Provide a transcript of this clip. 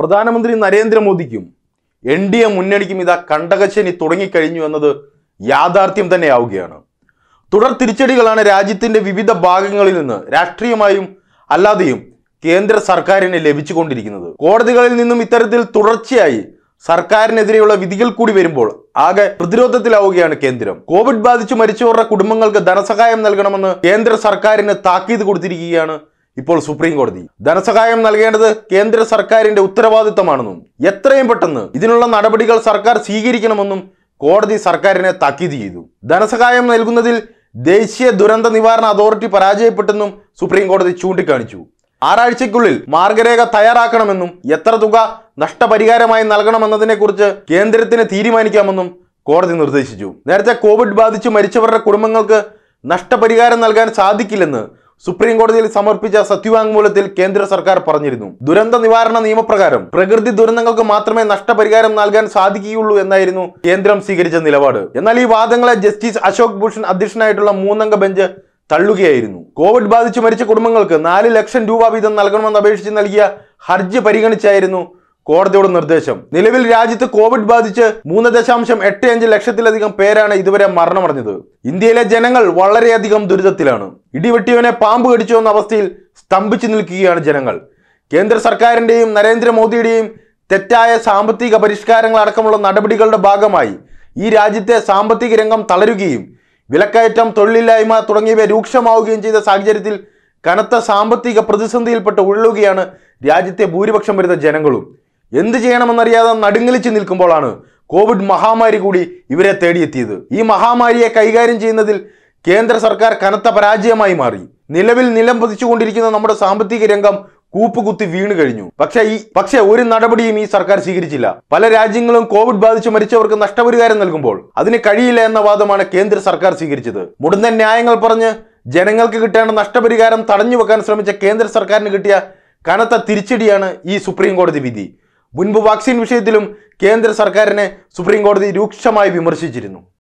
പ്രധാനമന്ത്രി നരേന്ദ്രമോദിക്കും N D A മുന്നണിക്കും ഇതാ കണ്ടകശനി തുടങ്ങിക്കഴിഞ്ഞു എന്നത് യാഥാർത്ഥ്യം തന്നെയാവുകയാണ് തുടർ തിരിച്ചടികളാണ് രാജ്യത്തിന്റെ വിവിധ ഭാഗങ്ങളിൽ നിന്ന് രാഷ്ട്രീയമായും അല്ലാതെയും കേന്ദ്ര സർക്കാരിന് ലഭിച്ചുകൊണ്ടിരിക്കുന്നത് കോടതികളിൽ നിന്നും ഇത്തരത്തിൽ തുടർച്ചയായി സർക്കാരിനെതിരെയുള്ള വിധികൾ കൂടി വരുമ്പോൾ ആകെ പ്രതിരോധത്തിലാവുകയാണ് കേന്ദ്രം കോവിഡ് ബാധിച്ചു മരിച്ചവരുടെ കുടുംബങ്ങൾക്ക് ധനസഹായം നൽകണമെന്ന് കേന്ദ്ര സർക്കാരിന് താക്കീത് കൊടുത്തിരിക്കുകയാണ് ഇപ്പോൾ സുപ്രീം കോടതി ധനസഹായം നൽകേണ്ടത് കേന്ദ്ര സർക്കാരിന്റെ ഉത്തരവാദിത്തമാണെന്നും എത്രയും പെട്ടെന്ന് ഇതിനുള്ള നടപടികൾ സർക്കാർ സ്വീകരിക്കണമെന്നും കോടതി സർക്കാരിനെ താക്കീത് ചെയ്തു ധനസഹായം നൽകുന്നതിൽ ദേശീയ ദുരന്ത നിവാരണ അതോറിറ്റി പരാജയപ്പെട്ടെന്നും സുപ്രീം കോടതി ചൂണ്ടിക്കാണിച്ചു ആറാഴ്ചയ്ക്കുള്ളിൽ മാർഗരേഖ തയ്യാറാക്കണമെന്നും എത്ര തുക നഷ്ടപരിഹാരമായി നൽകണമെന്നതിനെക്കുറിച്ച് കേന്ദ്രത്തിന് തീരുമാനിക്കാമെന്നും കോടതി നിർദ്ദേശിച്ചു നേരത്തെ കോവിഡ് ബാധിച്ച് മരിച്ചവരുടെ കുടുംബങ്ങൾക്ക് നഷ്ടപരിഹാരം നൽകാൻ സാധിക്കില്ലെന്ന് സുപ്രീം കോടതിയിൽ സമർപ്പിച്ച സത്യവാങ്മൂലത്തിൽ കേന്ദ്ര സർക്കാർ പറഞ്ഞിരുന്നു ദുരന്ത നിവാരണ നിയമപ്രകാരം പ്രകൃതി ദുരന്തങ്ങൾക്ക് മാത്രമേ നഷ്ടപരിഹാരം നൽകാൻ സാധിക്കുകയുള്ളൂ എന്നായിരുന്നു കേന്ദ്രം സ്വീകരിച്ച നിലപാട് എന്നാൽ ഈ വാദങ്ങളെ ജസ്റ്റിസ് അശോക് ഭൂഷൺ അധ്യക്ഷനായിട്ടുള്ള മൂന്നംഗ ബെഞ്ച് തള്ളുകയായിരുന്നു കോവിഡ് ബാധിച്ച് മരിച്ച കുടുംബങ്ങൾക്ക് നാല് ലക്ഷം രൂപ വീതം നൽകണമെന്ന് അപേക്ഷിച്ച് നൽകിയ ഹർജി പരിഗണിച്ചായിരുന്നു കോടതിയുടെ നിർദ്ദേശം നിലവിൽ രാജ്യത്ത് കോവിഡ് ബാധിച്ച് മൂന്ന് ദശാംശം എട്ട് അഞ്ച് ലക്ഷത്തിലധികം പേരാണ് ഇതുവരെ മരണമടഞ്ഞത് ഇന്ത്യയിലെ ജനങ്ങൾ വളരെയധികം ദുരിതത്തിലാണ് ഇടിവെട്ടിയവനെ പാമ്പ് കടിച്ചു എന്ന അവസ്ഥയിൽ സ്തംഭിച്ചു നിൽക്കുകയാണ് ജനങ്ങൾ കേന്ദ്ര സർക്കാരിന്റെയും നരേന്ദ്രമോദിയുടെയും തെറ്റായ സാമ്പത്തിക പരിഷ്കാരങ്ങൾ അടക്കമുള്ള നടപടികളുടെ ഭാഗമായി ഈ രാജ്യത്തെ സാമ്പത്തിക രംഗം തളരുകയും വിലക്കയറ്റം തൊഴിലില്ലായ്മ തുടങ്ങിയവ രൂക്ഷമാവുകയും ചെയ്ത സാഹചര്യത്തിൽ കനത്ത സാമ്പത്തിക പ്രതിസന്ധിയിൽപ്പെട്ട് ഉഴലുകയാണ് രാജ്യത്തെ ഭൂരിപക്ഷം വരുന്ന ജനങ്ങളും എന്ത് ചെയ്യണമെന്നറിയാതെ നടുങ്ങലിച്ച് നിൽക്കുമ്പോഴാണ് കോവിഡ് മഹാമാരി കൂടി ഇവരെ തേടിയെത്തിയത് ഈ മഹാമാരിയെ കൈകാര്യം ചെയ്യുന്നതിൽ കേന്ദ്ര സർക്കാർ കനത്ത പരാജയമായി മാറി നിലവിൽ നിലം പതിച്ചുകൊണ്ടിരിക്കുന്ന നമ്മുടെ സാമ്പത്തിക രംഗം കൂപ്പുകുത്തി വീണു കഴിഞ്ഞു പക്ഷേ ഈ പക്ഷേ ഒരു നടപടിയും ഈ സർക്കാർ സ്വീകരിച്ചില്ല പല രാജ്യങ്ങളും കോവിഡ് ബാധിച്ച് മരിച്ചവർക്ക് നഷ്ടപരിഹാരം നൽകുമ്പോൾ അതിന് കഴിയില്ല എന്ന വാദമാണ് കേന്ദ്ര സർക്കാർ സ്വീകരിച്ചത് മുടന്തൻ ന്യായങ്ങൾ പറഞ്ഞ് ജനങ്ങൾക്ക് കിട്ടേണ്ട നഷ്ടപരിഹാരം തടഞ്ഞു വെക്കാൻ ശ്രമിച്ച കേന്ദ്ര സർക്കാരിന് കിട്ടിയ കനത്ത തിരിച്ചടിയാണ് ഈ സുപ്രീം കോടതി വിധി മുൻപ് വാക്സിൻ വിഷയത്തിലും കേന്ദ്ര സർക്കാരിനെ സുപ്രീം കോടതി രൂക്ഷമായി വിമർശിച്ചിരുന്നു